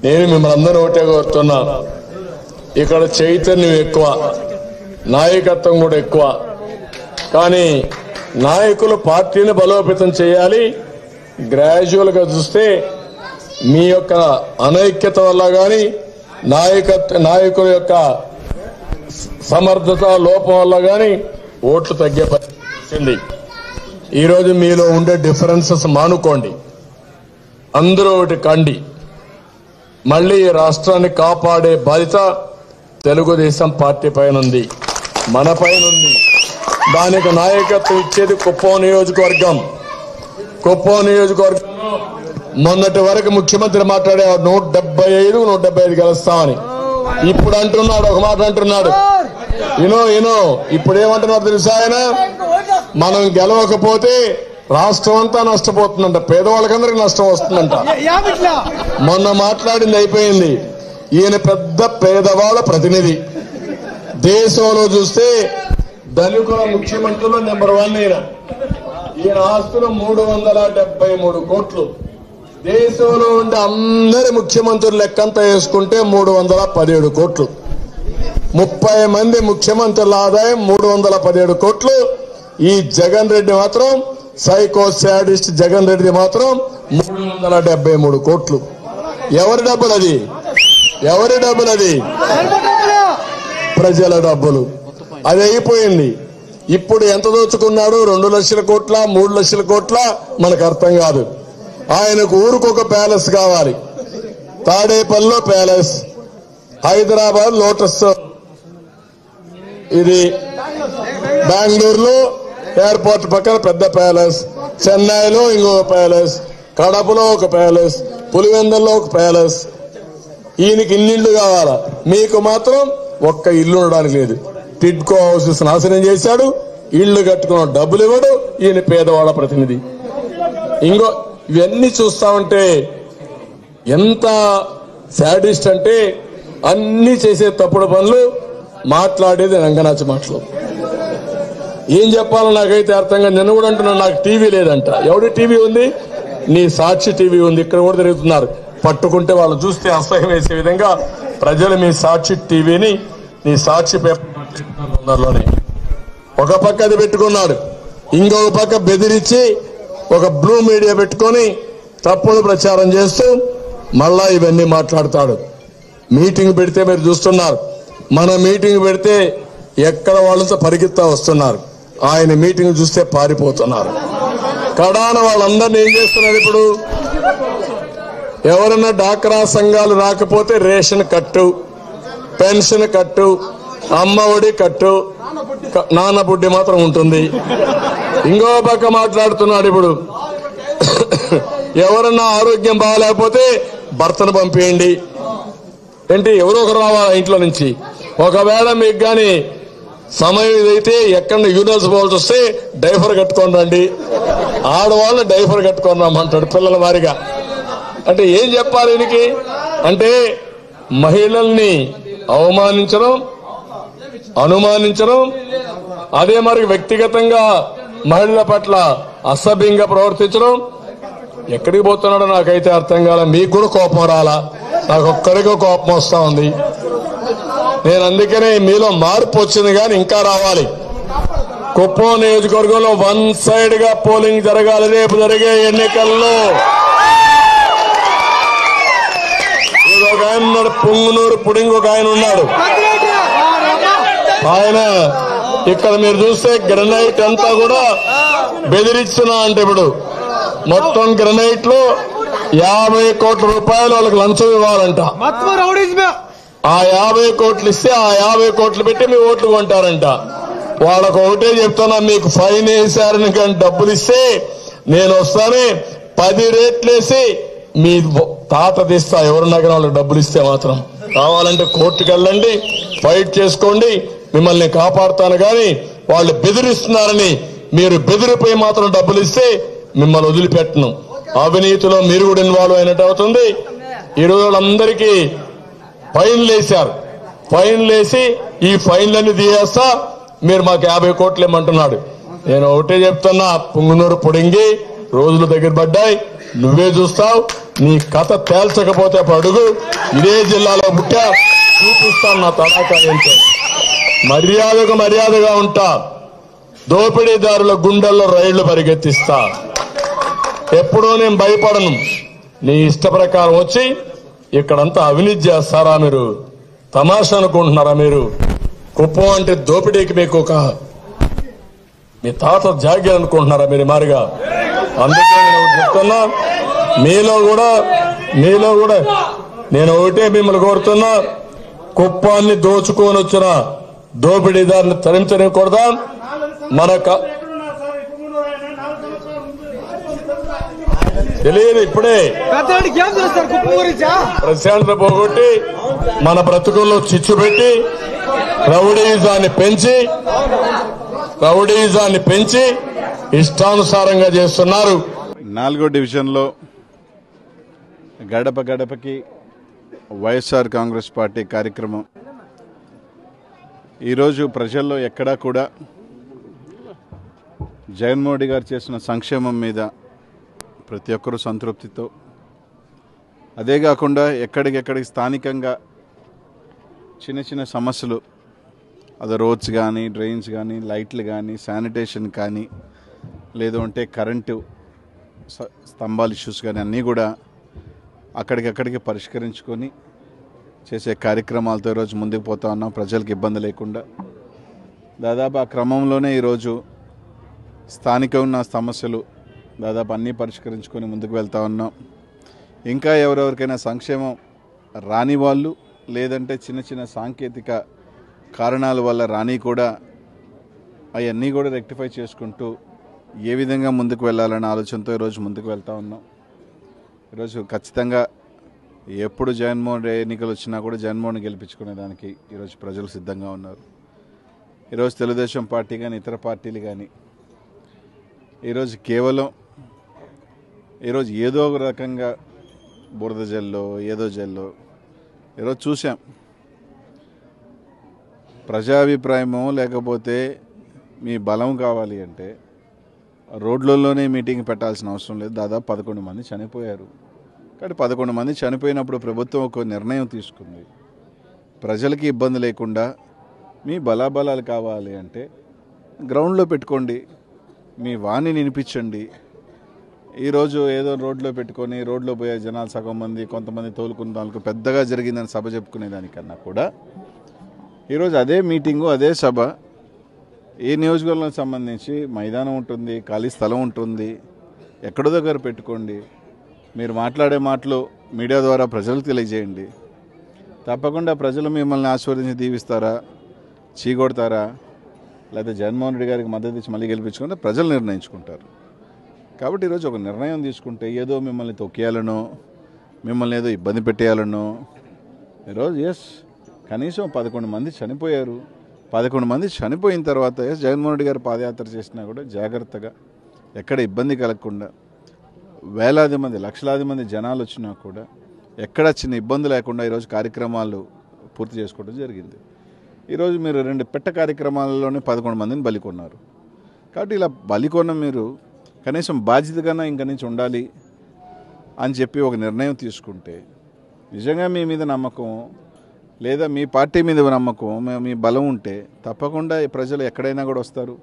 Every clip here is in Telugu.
నేను మిమ్మల్ని అందరూ ఒకటే కోరుతున్నా ఇక్కడ చైతన్యం ఎక్కువ నాయకత్వం కూడా ఎక్కువ కానీ నాయకులు పార్టీని బలోపేతం చేయాలి గ్రాడ్యువల్ గా చూస్తే మీ యొక్క అనైక్యత వల్ల కానీ నాయకత్వ నాయకుల యొక్క సమర్థత లోపం వల్ల కానీ ఓట్లు తగ్గే పరిస్థితి వచ్చింది ఈరోజు మీలో ఉండే డిఫరెన్సెస్ మానుకోండి అందరూ ఒకటి కండి మళ్ళీ ఈ రాష్ట్రాన్ని కాపాడే బాధ్యత తెలుగుదేశం పార్టీ పైన ఉంది మన పైన ఉంది దానికి నాయకత్వం ఇచ్చేది కుప్పం నియోజకవర్గం కుప్పం నియోజకవర్గంలో మొన్నటి వరకు ముఖ్యమంత్రి మాట్లాడే నూట డెబ్బై ఐదు నూట డెబ్బై ఐదు గెలుస్తామని ఇప్పుడు అంటున్నాడు ఒక మాట అంటున్నాడు ఇనో ఇనో ఇప్పుడు ఏమంటున్నాడు తెలుసా ఆయన మనం గెలవకపోతే రాష్ట్రం అంతా నష్టపోతుందంట పేదవాళ్ళకందరికి నష్టం వస్తుందంట యామిట్లా మొన్న మాట్లాడింది అయిపోయింది ఈయన పెద్ద పేదవాళ్ళ ప్రతినిధి దేశంలో చూస్తే ధనికుల ముఖ్యమంత్రులు నెంబర్ వన్ ఈయన ఈయన ఆస్తులు మూడు వందల డెబ్బై మూడు కోట్లు దేశంలో ఉండే అందరి ముఖ్యమంత్రులు లెక్కంతా వేసుకుంటే మూడు వందల పదిహేడు కోట్లు ముప్పై మంది ముఖ్యమంత్రుల ఆదాయం మూడు వందల పదిహేడు కోట్లు ఈ జగన్ రెడ్డి మాత్రం సైకో శాడిస్ట్ జగన్ రెడ్డి మాత్రం మూడు వందల డెబ్బై మూడు కోట్లు ఎవరి డబ్బులు అది ఎవరి డబ్బులు అది ప్రజల డబ్బులు అది అయిపోయింది ఇప్పుడు ఎంత దోచుకున్నాడు రెండు లక్షల కోట్ల మూడు లక్షల కోట్ల మనకు అర్థం కాదు ఆయనకు ఊరుకొక ప్యాలెస్ కావాలి తాడేపల్లిలో ప్యాలెస్ హైదరాబాద్ లోటస్ ఇది బెంగళూరులో ఎయిర్పోర్ట్ పక్కన పెద్ద ప్యాలెస్ చెన్నైలో ఇంకొక ప్యాలెస్ కడపలో ఒక ప్యాలెస్ పులివెందల్లో ఒక ప్యాలెస్ ఈయనకి ఇన్నిళ్ళు కావాలా మీకు మాత్రం ఒక్క ఇల్లు ఉండడానికి లేదు టిడ్కో హౌసెస్ నాశనం చేశాడు ఇళ్లు కట్టుకున్న డబ్బులు ఇవ్వడు ఈయన పేదవాళ్ళ ప్రతినిధి ఇంకో ఇవన్నీ చూస్తా ఉంటే ఎంత శాడిస్ట్ అంటే అన్ని చేసే తప్పుడు పనులు మాట్లాడేది రంగనాచి మాటలు ఏం చెప్పాలో నాకైతే అర్థంగా నిన్న కూడా అంటున్నాను నాకు టీవీ లేదంట ఎవడి టీవీ ఉంది నీ సాక్షి టీవీ ఉంది ఇక్కడ కూడా తిరుగుతున్నారు పట్టుకుంటే వాళ్ళు చూస్తే అసహ్యం వేసే విధంగా ప్రజలు మీ సాక్షి టీవీని నీ సాక్షి పేపర్ తొందరలోనే ఒక పక్క అది పెట్టుకున్నాడు ఇంకొక పక్క బెదిరించి ఒక బ్లూ మీడియా పెట్టుకొని తప్పుడు ప్రచారం చేస్తూ మళ్ళా ఇవన్నీ మాట్లాడతాడు మీటింగ్ పెడితే మీరు చూస్తున్నారు మన మీటింగ్ పెడితే ఎక్కడ వాళ్ళతో పరిగెత్తా వస్తున్నారు ఆయన మీటింగ్ చూస్తే పారిపోతున్నారు కడాన వాళ్ళందరినీ ఏం చేస్తున్నారు ఇప్పుడు ఎవరైనా డాక్రా సంఘాలు రాకపోతే రేషన్ కట్టు పెన్షన్ కట్టు అమ్మ ఒడి కట్టు క- నాన్న బుడ్డి మాత్రం ఉంటుంది ఇంకో పక్క మాట్లాడుతున్నాడు ఇప్పుడు ఎవరన్నా ఆరోగ్యం బాగాలేకపోతే భర్తను పంపేయండి ఏంటి ఎవరో ఒకరు రావాలా ఇంట్లో నుంచి ఒకవేళ మీకు కానీ సమయం ఇదైతే ఎక్కడ యూనివర్స్ పోవాల్సి వస్తే డైఫర్ కట్టుకొని రండి ఆడవాళ్ళు డైఫర్ కట్టుకొని రమ్మంటాడు పిల్లల వారిగా అంటే ఏం చెప్పాలి ఈయనకి అంటే మహిళల్ని అవమానించడం అనుమానించడం అదే మరి వ్యక్తిగతంగా మహిళల పట్ల అసభ్యంగా ప్రవర్తించడం ఎక్కడికి పోతున్నాడో నాకైతే అర్థం కాలే మీకు కూడా కోపం రాలా నాకు ఒక్కడికో కోపం వస్తా ఉంది నేను అందుకనే మీలో మార్పు వచ్చింది కానీ ఇంకా రావాలి కుప్పం నియోజకవర్గంలో వన్ సైడ్ గా పోలింగ్ జరగాలి రేపు జరిగే ఎన్నికల్లో ఈరోజు ఒక ఆయన ఉన్నాడు పొంగునూరు పుడింగ్ ఒక ఆయన ఉన్నాడు ఆయన ఇక్కడ మీరు చూస్తే గ్రనైట్ అంతా కూడా బెదిరిస్తున్నా అంటే ఇప్పుడు మొత్తం గ్రనైట్ లో యాభై కోట్ల రూపాయలు వాళ్ళకి లంచం ఇవ్వాలంట మొత్తం రౌడీజమే ఆ యాభై కోట్లు ఇస్తే ఆ యాభై కోట్లు పెట్టి మీ ఓట్లు కొంటారంట వాళ్ళకు ఒకటే చెప్తున్నా మీకు ఫైన్ వేసారని కానీ డబ్బులు ఇస్తే నేను వస్తానే పది రేట్లేసి మీ తాత తీస్తా ఎవరున్నా కానీ వాళ్ళకి డబ్బులు ఇస్తే మాత్రం కావాలంటే కోర్టుకు వెళ్ళండి ఫైట్ చేసుకోండి మిమ్మల్ని కాపాడుతాను కానీ వాళ్ళు బెదిరిస్తున్నారని మీరు బెదిరిపోయి మాత్రం డబ్బులు ఇస్తే మిమ్మల్ని వదిలిపెట్టను అవినీతిలో మీరు కూడా ఇన్వాల్వ్ అయినట్టు అవుతుంది ఈ రోజు వాళ్ళందరికీ ఫైన్లు వేశారు ఫైన్లు వేసి ఈ ఫైన్లన్నీ తీయేస్తా మీరు మాకు యాభై కోట్లు ఇమ్మంటున్నాడు నేను ఒకటే చెప్తున్నా పుంగునూరు పొడింగి రోజులు దగ్గర పడ్డాయి నువ్వే చూస్తావు నీ కథ తేల్చకపోతే అప్పుడు అడుగు ఇదే జిల్లాలో పుట్టా చూపిస్తాను నా తడాకా ఏంటో మర్యాదకు మర్యాదగా ఉంటా దోపిడీదారుల గుండెల్లో రైళ్లు పరిగెత్తిస్తా ఎప్పుడూ నేను భయపడను నీ ఇష్ట ప్రకారం వచ్చి ఇక్కడంతా అవినీతి చేస్తారా మీరు తమాషా అనుకుంటున్నారా మీరు కుప్పం అంటే దోపిడీకి మీకు ఒక మీ తాత జాగ్యం అనుకుంటున్నారా మీరు మారిగా అందుకే నేను ఒకటి చెప్తున్నా మీలో కూడా మీలో కూడా నేను ఒకటే మిమ్మల్ని కోరుతున్నా కుప్పాన్ని దోచుకొని వచ్చిన దోపిడీదారిని తరించనికూడదా మన క- ఎక్కడున్నారు సార్ ఇప్పుడు కూడా ఆయన నాలుగు సంవత్సరాల ముందు తెలియదు ఇప్పుడే పెద్దవాడికి ఏం తెలుసు సార్ కుప్పం గురించా ప్రశాంతత పోగొట్టి మన బ్రతుకుల్లో చిచ్చు పెట్టి రౌడీజాన్ని పెంచి రౌడీజాన్ని పెంచి ఇష్టానుసారంగా చేస్తున్నారు నాలుగో డివిజన్లో గడప గడపకి వైఎస్ఆర్ కాంగ్రెస్ పార్టీ కార్యక్రమం ఈరోజు ప్రజల్లో ఎక్కడా కూడా జగన్మోహన్ రెడ్డి గారు చేసిన సంక్షేమం మీద ప్రతి ఒక్కరూ సంతృప్తితో అదే కాకుండా ఎక్కడికెక్కడికి స్థానికంగా చిన్న చిన్న సమస్యలు అది రోడ్స్ కానీ డ్రైన్స్ కానీ లైట్లు కానీ శానిటేషన్ కానీ లేదు అంటే కరెంటు స- స్తంభాల ఇష్యూస్ కానీ అన్నీ కూడా అక్కడికక్కడికి పరిష్కరించుకొని చేసే కార్యక్రమాలతో ఈరోజు ముందుకు పోతా ఉన్నాం ప్రజలకు ఇబ్బంది లేకుండా దాదాపు ఆ క్రమంలోనే ఈరోజు స్థానిక ఉన్న సమస్యలు దాదాపు అన్నీ పరిష్కరించుకొని ముందుకు వెళ్తా ఉన్నాం ఇంకా ఎవరెవరికైనా సంక్షేమం రాని వాళ్ళు లేదంటే చిన్న చిన్న సాంకేతిక కారణాల వల్ల రాని కూడా అవన్నీ కూడా రెక్టిఫై చేసుకుంటూ ఏ విధంగా ముందుకు వెళ్ళాలనే ఆలోచనతో ఈరోజు ముందుకు వెళ్తా ఉన్నాం ఈరోజు ఖచ్చితంగా ఎప్పుడు జగన్మోహన్ రెడ్డి ఎన్నికలు వచ్చినా కూడా జగన్మోహన్ గెలిపించుకునే దానికి ఈరోజు ప్రజలు సిద్ధంగా ఉన్నారు ఈరోజు తెలుగుదేశం పార్టీ కానీ ఇతర పార్టీలు కానీ ఈరోజు కేవలం ఈరోజు ఏదో ఒక రకంగా బురద జల్లో ఏదో జల్లో ఈరోజు చూసాం ప్రజాభిప్రాయమో లేకపోతే మీ బలం కావాలి అంటే రోడ్లలోనే మీటింగ్ పెట్టాల్సిన అవసరం లేదు దాదాపు పదకొండు మంది చనిపోయారు కాబట్టి పదకొండు మంది చనిపోయినప్పుడు ప్రభుత్వం ఒక నిర్ణయం తీసుకుంది ప్రజలకి ఇబ్బంది లేకుండా మీ బలాబలాలు కావాలి అంటే గ్రౌండ్లో పెట్టుకోండి మీ వాణి వినిపించండి ఈరోజు ఏదో రోడ్లో పెట్టుకొని రోడ్లో పోయే జనాలు సగం మంది కొంతమంది తోలుకున్న దానికి పెద్దగా జరిగిందని సభ చెప్పుకునే దానికన్నా కూడా ఈరోజు అదే మీటింగు అదే సభ ఏ నియోజకవర్గానికి సంబంధించి మైదానం ఉంటుంది ఖాళీ స్థలం ఉంటుంది ఎక్కడో దగ్గర పెట్టుకోండి మీరు మాట్లాడే మాటలు మీడియా ద్వారా ప్రజలకు తెలియజేయండి తప్పకుండా ప్రజలు మిమ్మల్ని ఆశీర్వదించి దీవిస్తారా చీకొడతారా లేదా జగన్మోహన్ రెడ్డి గారికి మద్దతు ఇచ్చి మళ్ళీ గెలిపించుకుంటే ప్రజలు నిర్ణయించుకుంటారు కాబట్టి ఈరోజు ఒక నిర్ణయం తీసుకుంటే ఏదో మిమ్మల్ని తొక్కేయాలనో మిమ్మల్ని ఏదో ఇబ్బంది పెట్టేయాలనో ఈరోజు ఎస్ కనీసం పదకొండు మంది చనిపోయారు పదకొండు మంది చనిపోయిన తర్వాత ఎస్ జగన్మోహన్ రెడ్డి గారు పాదయాత్ర చేసినా కూడా జాగ్రత్తగా ఎక్కడ ఇబ్బంది కలగకుండా వేలాది మంది లక్షలాది మంది జనాలు వచ్చినా కూడా ఎక్కడ చిన్న ఇబ్బంది లేకుండా ఈరోజు కార్యక్రమాలు పూర్తి చేసుకోవడం జరిగింది ఈరోజు మీరు రెండు పెట్ట కార్యక్రమాలలోనే పదకొండు మందిని బలికొన్నారు కాబట్టి ఇలా బలికొన్న మీరు కనీసం బాధ్యతగానే ఇంక నుంచి ఉండాలి అని చెప్పి ఒక నిర్ణయం తీసుకుంటే నిజంగా మీ మీద నమ్మకం లేదా మీ పార్టీ మీద నమ్మకం మీ- మీ బలం ఉంటే తప్పకుండా ఈ ప్రజలు ఎక్కడైనా కూడా వస్తారు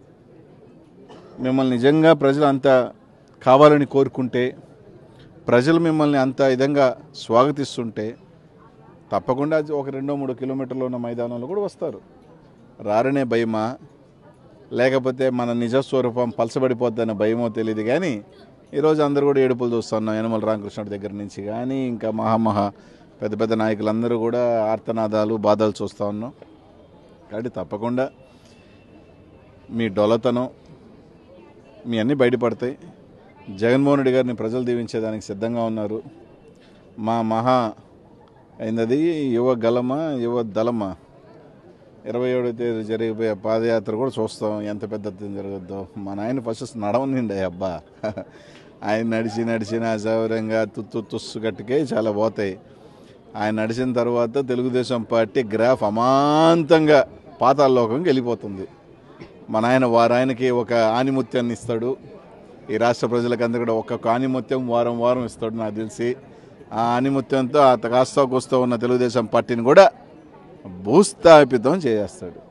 మిమ్మల్ని నిజంగా ప్రజలు అంత కావాలని కోరుకుంటే ప్రజలు మిమ్మల్ని అంత విధంగా స్వాగతిస్తుంటే తప్పకుండా అది ఒక రెండో మూడు కిలోమీటర్లు ఉన్న మైదానంలో కూడా వస్తారు రారనే భయమా లేకపోతే మన నిజస్వరూపం పలసబడిపోద్దన్న భయమో తెలియదు కానీ ఈరోజు అందరూ కూడా ఏడుపులు చూస్తున్నాం యనమల రామకృష్ణుడి దగ్గర నుంచి కానీ ఇంకా మహామహా పెద్ద పెద్ద నాయకులందరూ కూడా ఆర్తనాదాలు బాధలు చూస్తూ ఉన్నాం కాబట్టి తప్పకుండా మీ డొలతనం మీ అన్నీ బయటపడతాయి జగన్మోహన్ రెడ్డి గారిని ప్రజలు దీవించేదానికి సిద్ధంగా ఉన్నారు మా మహా అయిందది యువ గలమా యువ దళమా ఇరవై ఏడో తేదీ జరిగిపోయే పాదయాత్ర కూడా చూస్తాం ఎంత పెద్ద ఎత్తున జరగద్దో మా నాయన ఫస్ట్ నడవనిండే అబ్బా ఆయన నడిచి నడిచిన సౌరంగా తుత్తు తుస్సు గట్టుకే చాలా పోతాయి ఆయన నడిచిన తర్వాత తెలుగుదేశం పార్టీ గ్రాఫ్ అమాంతంగా పాతాళలోకంకి వెళ్ళిపోతుంది మా నాయన వారాయనకి ఒక ఆనిముత్యాన్ని ఇస్తాడు ఈ రాష్ట్ర ప్రజలకందరూ కూడా ఒక్క ఆనిముత్యం వారం వారం ఇస్తాడు నాకు తెలిసి ఆ ఆనిముత్యంతో ఆ కాస్త కూస్తో ఉన్న తెలుగుదేశం పార్టీని కూడా భూస్థాపితం చేసేస్తాడు